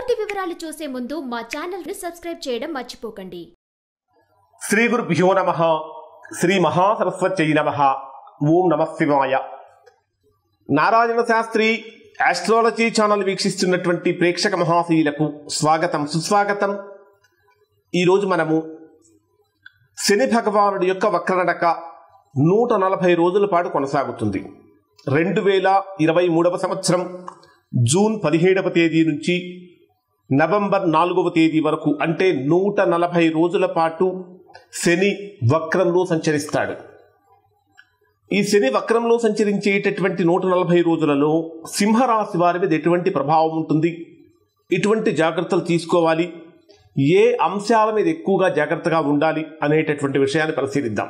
పూర్తి వివరాలు చూసే ముందు మా ఛానల్ ని సబ్స్క్రైబ్ చేయడం మర్చిపోకండి శ్రీ గురుభ్యో నమ శ్రీ మహాసరస్వత్యై నమ ఓం నమ శివాయ నారాయణ శాస్త్రి ఆస్ట్రాలజీ ఛానల్ వీక్షిస్తున్నటువంటి ప్రేక్షక మహాశీలకు స్వాగతం సుస్వాగతం ఈరోజు మనము శని భగవానుడి యొక్క వక్రనడక నూట నలభై రోజుల పాటు కొనసాగుతుంది రెండు వేల ఇరవై మూడవ సంవత్సరం జూన్ పదిహేడవ తేదీ నుంచి నవంబర్ నాలుగవ తేదీ వరకు అంటే నూట నలభై రోజుల పాటు శని వక్రంలో సంచరిస్తాడు ఈ శని వక్రంలో సంచరించేటటువంటి నూట నలభై రోజులలో సింహరాశి వారి మీద ఎటువంటి ప్రభావం ఉంటుంది ఎటువంటి జాగ్రత్తలు తీసుకోవాలి ఏ అంశాల మీద ఎక్కువగా జాగ్రత్తగా ఉండాలి అనేటటువంటి విషయాన్ని పరిశీలిద్దాం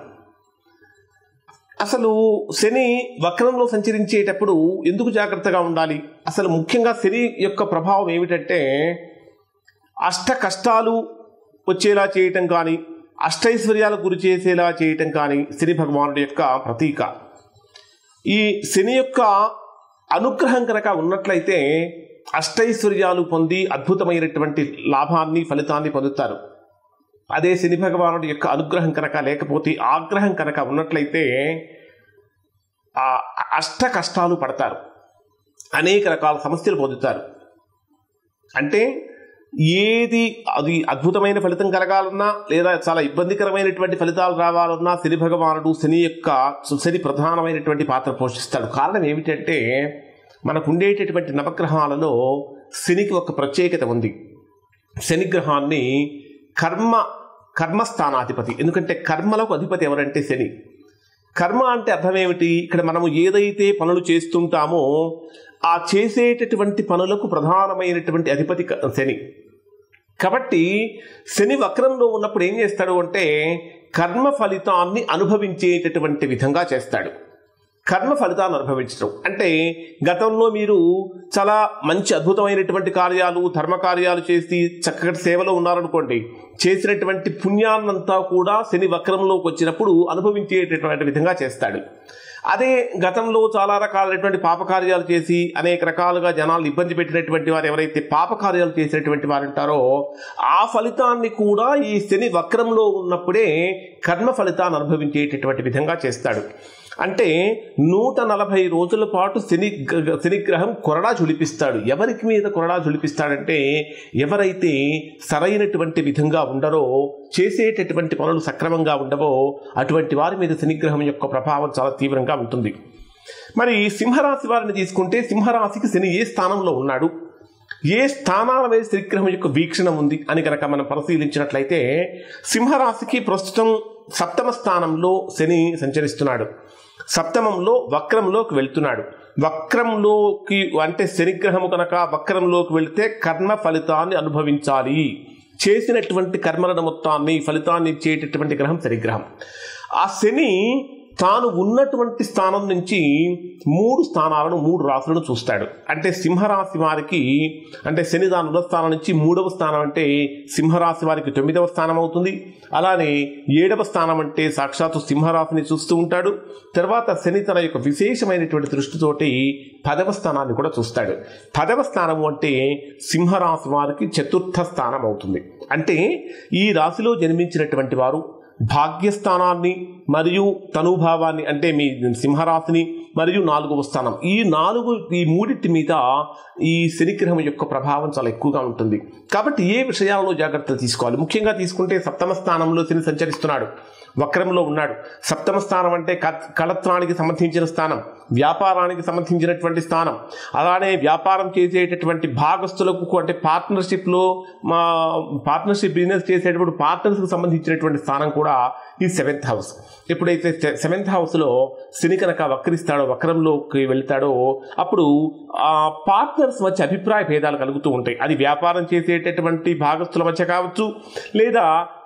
అసలు శని వక్రంలో సంచరించేటప్పుడు ఎందుకు జాగ్రత్తగా ఉండాలి అసలు ముఖ్యంగా శని యొక్క ప్రభావం ఏమిటంటే అష్ట కష్టాలు వచ్చేలా చేయటం కానీ అష్టైశ్వర్యాలకు గురి చేసేలా చేయటం కానీ శని భగవానుడి యొక్క ప్రతీక ఈ శని యొక్క అనుగ్రహం కనుక ఉన్నట్లయితే అష్టైశ్వర్యాలు పొంది అద్భుతమైనటువంటి లాభాన్ని ఫలితాన్ని పొందుతారు అదే శని భగవానుడి యొక్క అనుగ్రహం కనుక లేకపోతే ఆగ్రహం కనుక ఉన్నట్లయితే ఆ అష్ట కష్టాలు పడతారు అనేక రకాల సమస్యలు పొందుతారు అంటే ఏది అది అద్భుతమైన ఫలితం కలగాలన్నా లేదా చాలా ఇబ్బందికరమైనటువంటి ఫలితాలు రావాలన్నా శని భగవానుడు శని యొక్క శని ప్రధానమైనటువంటి పాత్ర పోషిస్తాడు కారణం ఏమిటంటే మనకు ఉండేటటువంటి నవగ్రహాలలో శనికి ఒక ప్రత్యేకత ఉంది శని గ్రహాన్ని కర్మ కర్మస్థానాధిపతి ఎందుకంటే కర్మలకు అధిపతి ఎవరంటే శని కర్మ అంటే అర్థం ఏమిటి ఇక్కడ మనము ఏదైతే పనులు చేస్తుంటామో ఆ చేసేటటువంటి పనులకు ప్రధానమైనటువంటి అధిపతి క- శని కాబట్టి శని వక్రంలో ఉన్నప్పుడు ఏం చేస్తాడు అంటే కర్మ ఫలితాన్ని అనుభవించేటటువంటి విధంగా చేస్తాడు కర్మ ఫలితాన్ని అనుభవించడం అంటే గతంలో మీరు చాలా మంచి అద్భుతమైనటువంటి కార్యాలు ధర్మ కార్యాలు చేసి చక్కటి సేవలో ఉన్నారనుకోండి చేసినటువంటి పుణ్యాన్నంతా కూడా శని వక్రంలోకి వచ్చినప్పుడు అనుభవించేటటువంటి విధంగా చేస్తాడు అదే గతంలో చాలా రకాలైనటువంటి పాపకార్యాలు చేసి అనేక రకాలుగా జనాలు ఇబ్బంది పెట్టినటువంటి వారు ఎవరైతే పాపకార్యాలు చేసినటువంటి వారు ఉంటారో ఆ ఫలితాన్ని కూడా ఈ శని వక్రంలో ఉన్నప్పుడే కర్మ ఫలితాన్ని అనుభవించేటటువంటి విధంగా చేస్తాడు అంటే నూట నలభై రోజుల పాటు శని గ- శనిగ్రహం కొరడా ఝులిపిస్తాడు ఎవరికి మీద కొరడా ఝులిపిస్తాడంటే ఎవరైతే సరైనటువంటి విధంగా ఉండరో చేసేటటువంటి పనులు సక్రమంగా ఉండవో అటువంటి వారి మీద శనిగ్రహం యొక్క ప్రభావం చాలా తీవ్రంగా ఉంటుంది మరి సింహరాశి వారిని తీసుకుంటే సింహరాశికి శని ఏ స్థానంలో ఉన్నాడు ఏ స్థానాల మీద శనిగ్రహం యొక్క వీక్షణ ఉంది అని కనుక మనం పరిశీలించినట్లయితే సింహరాశికి ప్రస్తుతం సప్తమ స్థానంలో శని సంచరిస్తున్నాడు సప్తమంలో వక్రంలోకి వెళ్తున్నాడు వక్రంలోకి అంటే శనిగ్రహము కనుక వక్రంలోకి వెళితే కర్మ ఫలితాన్ని అనుభవించాలి చేసినటువంటి కర్మలను మొత్తాన్ని ఫలితాన్ని ఇచ్చేటటువంటి గ్రహం శనిగ్రహం ఆ శని తాను ఉన్నటువంటి స్థానం నుంచి మూడు స్థానాలను మూడు రాశులను చూస్తాడు అంటే సింహరాశి వారికి అంటే శని దాని ఉన్న స్థానం నుంచి మూడవ స్థానం అంటే సింహరాశి వారికి తొమ్మిదవ స్థానం అవుతుంది అలానే ఏడవ స్థానం అంటే సాక్షాత్తు సింహరాశిని చూస్తూ ఉంటాడు తర్వాత శని తన యొక్క విశేషమైనటువంటి దృష్టితోటి పదవ స్థానాన్ని కూడా చూస్తాడు పదవ స్థానం అంటే సింహరాశి వారికి చతుర్థ స్థానం అవుతుంది అంటే ఈ రాశిలో జన్మించినటువంటి వారు భాగ్యస్థానాన్ని మరియు తనుభావాన్ని అంటే మీ సింహరాశిని మరియు నాలుగవ స్థానం ఈ నాలుగు ఈ మూడింటి మీద ఈ శనిగ్రహం యొక్క ప్రభావం చాలా ఎక్కువగా ఉంటుంది కాబట్టి ఏ విషయాల్లో జాగ్రత్తలు తీసుకోవాలి ముఖ్యంగా తీసుకుంటే సప్తమ స్థానంలో శని సంచరిస్తున్నాడు వక్రంలో ఉన్నాడు సప్తమ స్థానం అంటే క- కళత్రానికి సంబంధించిన స్థానం వ్యాపారానికి సంబంధించినటువంటి స్థానం అలానే వ్యాపారం చేసేటటువంటి భాగస్తులకు అంటే పార్ట్నర్షిప్లో మా పార్ట్నర్షిప్ బిజినెస్ చేసేటప్పుడు పార్ట్నర్స్కి సంబంధించినటువంటి స్థానం కూడా ఈ సెవెంత్ హౌస్ ఎప్పుడైతే సెవెంత్ హౌస్లో శని కనుక వక్రిస్తాడో వక్రంలోకి వెళ్తాడో అప్పుడు ఆ పార్ట్నర్స్ మధ్య అభిప్రాయ భేదాలు కలుగుతూ ఉంటాయి అది వ్యాపారం చేసేటటువంటి భాగస్తుల మధ్య కావచ్చు లేదా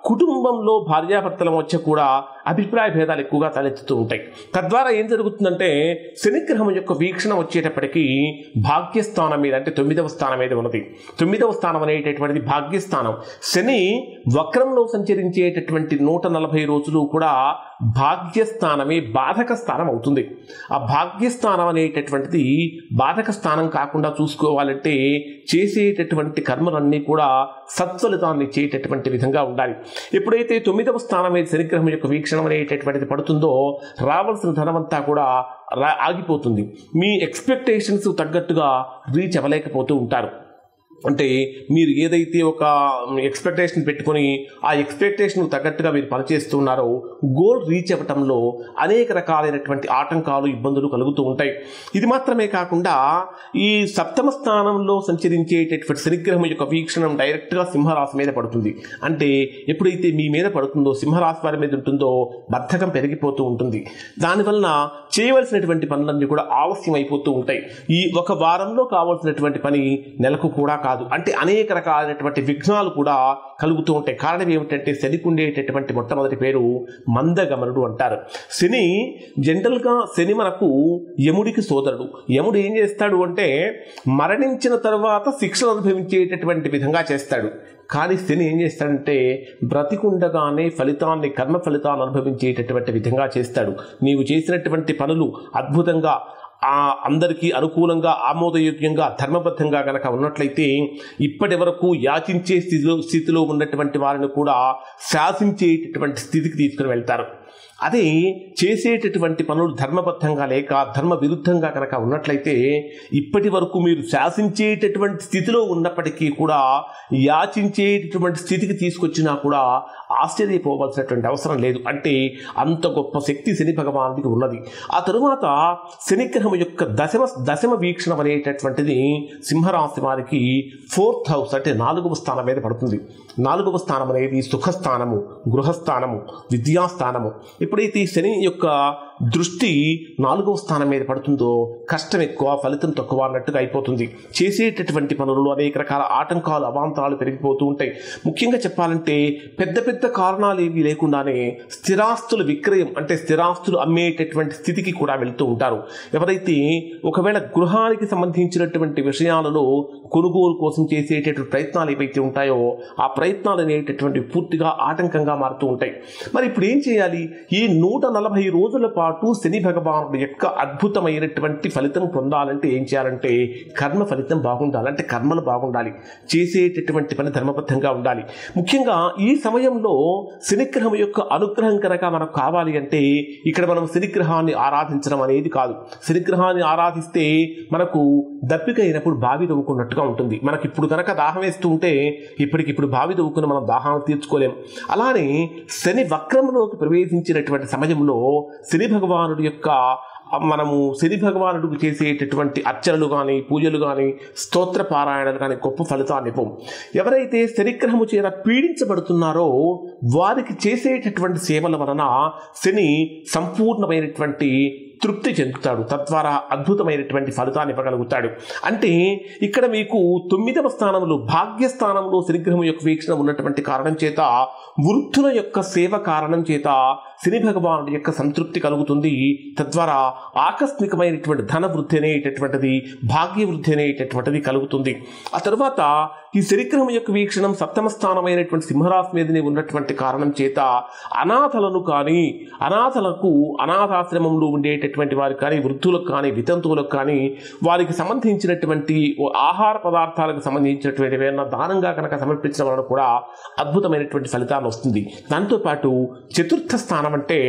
కుటుంబంలో భార్యాభర్తల మధ్య కూడా అభిప్రాయ భేదాలు ఎక్కువగా తలెత్తుతూ ఉంటాయి తద్వారా ఏం జరుగుతుందంటే శనిగ్రహం యొక్క వీక్షణ వచ్చేటప్పటికి భాగ్యస్థానం మీద అంటే తొమ్మిదవ స్థానం మీద ఉన్నది తొమ్మిదవ స్థానం అనేటటువంటిది భాగ్యస్థానం శని వక్రంలో సంచరించేటటువంటి నూట నలభై రోజులు కూడా భాగ్యస్థానమే బాధక స్థానం అవుతుంది ఆ భాగ్యస్థానం అనేటటువంటిది బాధక స్థానం కాకుండా చూసుకోవాలంటే చేసేటటువంటి కర్మలన్నీ కూడా సత్ఫలితాన్ని ఇచ్చేటటువంటి విధంగా ఉండాలి ఎప్పుడైతే తొమ్మిదవ స్థానం మీద శనిగ్రహం యొక్క వీక్షణం అనేటటువంటిది పడుతుందో రావాల్సిన ధనమంతా కూడా రా ఆగిపోతుంది మీ ఎక్స్పెక్టేషన్స్ తగ్గట్టుగా రీచ్ అవ్వలేకపోతూ ఉంటారు అంటే మీరు ఏదైతే ఒక ఎక్స్పెక్టేషన్ పెట్టుకొని ఆ ఎక్స్పెక్టేషన్ తగ్గట్టుగా మీరు పనిచేస్తున్నారో గోల్ రీచ్ అవ్వటంలో అనేక రకాలైనటువంటి ఆటంకాలు ఇబ్బందులు కలుగుతూ ఉంటాయి ఇది మాత్రమే కాకుండా ఈ సప్తమ స్థానంలో సంచరించేటటువంటి శనిగ్రహం యొక్క వీక్షణం డైరెక్ట్గా సింహరాశి మీద పడుతుంది అంటే ఎప్పుడైతే మీ మీద పడుతుందో సింహరాశి వారి మీద ఉంటుందో బద్ధకం పెరిగిపోతూ ఉంటుంది దానివలన చేయవలసినటువంటి పనులన్నీ కూడా ఆలస్యం అయిపోతూ ఉంటాయి ఈ ఒక వారంలో కావాల్సినటువంటి పని నెలకు కూడా కాదు అంటే అనేక రకాలైనటువంటి విఘ్నాలు కూడా కలుగుతూ ఉంటాయి కారణం ఏమిటంటే శనికి ఉండేటటువంటి మొట్టమొదటి పేరు మందగమనుడు అంటారు శని జనరల్గా శని మనకు యముడికి సోదరుడు యముడు ఏం చేస్తాడు అంటే మరణించిన తర్వాత శిక్షలు అనుభవించేటటువంటి విధంగా చేస్తాడు కానీ శని ఏం చేస్తాడంటే బ్రతికుండగానే ఫలితాన్ని కర్మ ఫలితాన్ని అనుభవించేటటువంటి విధంగా చేస్తాడు నీవు చేసినటువంటి పనులు అద్భుతంగా ఆ అందరికీ అనుకూలంగా ఆమోదయోగ్యంగా ధర్మబద్ధంగా గనక ఉన్నట్లయితే ఇప్పటి వరకు యాచించే స్థితిలో స్థితిలో ఉన్నటువంటి వారిని కూడా శాసించేటటువంటి స్థితికి తీసుకుని వెళ్తారు అదే చేసేటటువంటి పనులు ధర్మబద్ధంగా లేక ధర్మ విరుద్ధంగా కనుక ఉన్నట్లయితే ఇప్పటి వరకు మీరు శాసించేటటువంటి స్థితిలో ఉన్నప్పటికీ కూడా యాచించేటటువంటి స్థితికి తీసుకొచ్చినా కూడా ఆశ్చర్యపోవాల్సినటువంటి అవసరం లేదు అంటే అంత గొప్ప శక్తి శని భగవానుడికి ఉన్నది ఆ తరువాత శనిగ్రహం యొక్క దశమ దశమ వీక్షణం అనేటటువంటిది సింహరాశి వారికి ఫోర్త్ హౌస్ అంటే నాలుగవ స్థానం మీద పడుతుంది నాలుగవ స్థానం అనేది సుఖస్థానము గృహస్థానము విద్యాస్థానము ఎప్పుడైతే ఈ శని యొక్క దృష్టి నాలుగవ స్థానం మీద పడుతుందో కష్టం ఎక్కువ ఫలితం తక్కువ అన్నట్టుగా అయిపోతుంది చేసేటటువంటి పనులలో అనేక రకాల ఆటంకాలు అవాంతరాలు పెరిగిపోతూ ఉంటాయి ముఖ్యంగా చెప్పాలంటే పెద్ద పెద్ద కారణాలు ఏవి లేకుండానే స్థిరాస్తుల విక్రయం అంటే స్థిరాస్తులు అమ్మేటటువంటి స్థితికి కూడా వెళ్తూ ఉంటారు ఎవరైతే ఒకవేళ గృహానికి సంబంధించినటువంటి విషయాలలో కొనుగోలు కోసం చేసేటటువంటి ప్రయత్నాలు ఏవైతే ఉంటాయో ఆ ప్రయత్నాలు అనేటటువంటి పూర్తిగా ఆటంకంగా మారుతూ ఉంటాయి మరి ఇప్పుడు ఏం చేయాలి ఈ నూట నలభై రోజుల పాటు శని భగవానుడి యొక్క అద్భుతమైనటువంటి ఫలితం పొందాలంటే ఏం చేయాలంటే కర్మ ఫలితం బాగుండాలి అంటే కర్మలు బాగుండాలి చేసేటటువంటి పని ధర్మబద్ధంగా ఉండాలి ముఖ్యంగా ఈ సమయంలో శనిగ్రహం యొక్క అనుగ్రహం కనుక మనకు కావాలి అంటే ఇక్కడ మనం శనిగ్రహాన్ని ఆరాధించడం అనేది కాదు శనిగ్రహాన్ని ఆరాధిస్తే మనకు దప్పిక అయినప్పుడు బావి తవ్వుకున్నట్టుగా ఉంటుంది మనకి ఇప్పుడు కనుక దాహం వేస్తూ ఉంటే ఇప్పటికిప్పుడు బావి తవ్వుకుని మనం దాహాన్ని తీర్చుకోలేం అలానే శని వక్రంలోకి ప్రవేశించినటువంటి సమయంలో శని భగవానుడి యొక్క మనము శని భగవానుడికి చేసేటటువంటి అర్చనలు కానీ పూజలు కానీ స్తోత్ర పారాయణలు కానీ గొప్ప ఫలితాన్ని ఇవ్వం ఎవరైతే శనిగ్రహము చేత పీడించబడుతున్నారో వారికి చేసేటటువంటి సేవల వలన శని సంపూర్ణమైనటువంటి తృప్తి చెందుతాడు తద్వారా అద్భుతమైనటువంటి ఫలితాన్ని ఇవ్వగలుగుతాడు అంటే ఇక్కడ మీకు తొమ్మిదవ స్థానంలో భాగ్యస్థానంలో శనిగ్రహం యొక్క వీక్షణ ఉన్నటువంటి కారణం చేత వృద్ధుల యొక్క సేవ కారణం చేత శని భగవానుడి యొక్క సంతృప్తి కలుగుతుంది తద్వారా ఆకస్మికమైనటువంటి ధన వృద్ధి అనేటటువంటిది భాగ్య వృద్ధి అనేటటువంటిది కలుగుతుంది ఆ తరువాత ఈ శనిగ్రహం యొక్క వీక్షణం సప్తమ స్థానమైనటువంటి సింహరాశి మీదనే ఉన్నటువంటి కారణం చేత అనాథలను కానీ అనాథలకు అనాథాశ్రమంలో ఉండేటటువంటి వారికి కానీ వృద్ధులకు కానీ వితంతువులకు కానీ వారికి సంబంధించినటువంటి ఓ ఆహార పదార్థాలకు సంబంధించినటువంటి ఏమైనా దానంగా కనుక సమర్పించడం వలన కూడా అద్భుతమైనటువంటి ఫలితాలు వస్తుంది దాంతోపాటు చతుర్థ స్థానం అంటే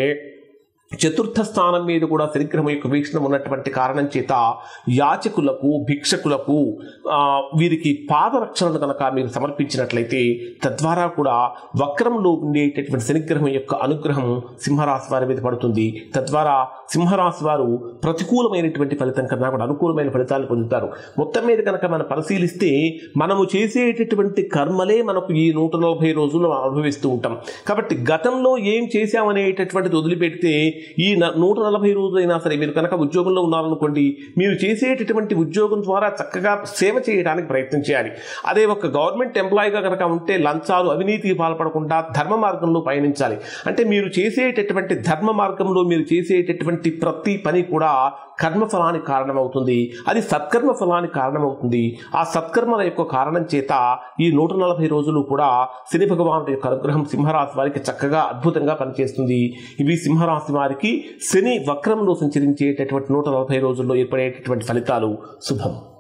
చతుర్థ స్థానం మీద కూడా శనిగ్రహం యొక్క వీక్షణం ఉన్నటువంటి కారణం చేత యాచకులకు భిక్షకులకు ఆ, వీరికి పాదరక్షణను కనుక మీరు సమర్పించినట్లయితే తద్వారా కూడా వక్రంలో ఉండేటటువంటి శనిగ్రహం యొక్క అనుగ్రహం సింహరాశి వారి మీద పడుతుంది తద్వారా సింహరాశి వారు ప్రతికూలమైనటువంటి ఫలితం కన్నా కూడా అనుకూలమైన ఫలితాలు పొందుతారు మొత్తం మీద కనుక మనం పరిశీలిస్తే మనము చేసేటటువంటి కర్మలే మనకు ఈ నూట నలభై రోజులు అనుభవిస్తూ ఉంటాం కాబట్టి గతంలో ఏం చేశామనేటటువంటిది వదిలిపెడితే ఈ న- నూట నలభై రోజులైనా సరే మీరు కనుక ఉద్యోగంలో ఉన్నారనుకోండి మీరు చేసేటటువంటి ఉద్యోగం ద్వారా చక్కగా సేవ చేయడానికి ప్రయత్నం చేయాలి అదే ఒక గవర్నమెంట్ ఎంప్లాయీగా కనుక ఉంటే లంచాలు అవినీతికి పాల్పడకుండా ధర్మ మార్గంలో పయనించాలి అంటే మీరు చేసేటటువంటి ధర్మ మార్గంలో మీరు చేసేటటువంటి ప్రతి పని కూడా కర్మఫలానికి కారణమవుతుంది అది సత్కర్మ ఫలానికి కారణమవుతుంది ఆ సత్కర్మల యొక్క కారణం చేత ఈ నూట నలభై రోజులు కూడా శని భగవానుడి యొక్క అనుగ్రహం సింహరాశి వారికి చక్కగా అద్భుతంగా పనిచేస్తుంది ఇవి సింహరాశి వారికి శని వక్రంలో సంచరించేటటువంటి నూట నలభై రోజుల్లో ఏర్పడేటటువంటి ఫలితాలు శుభం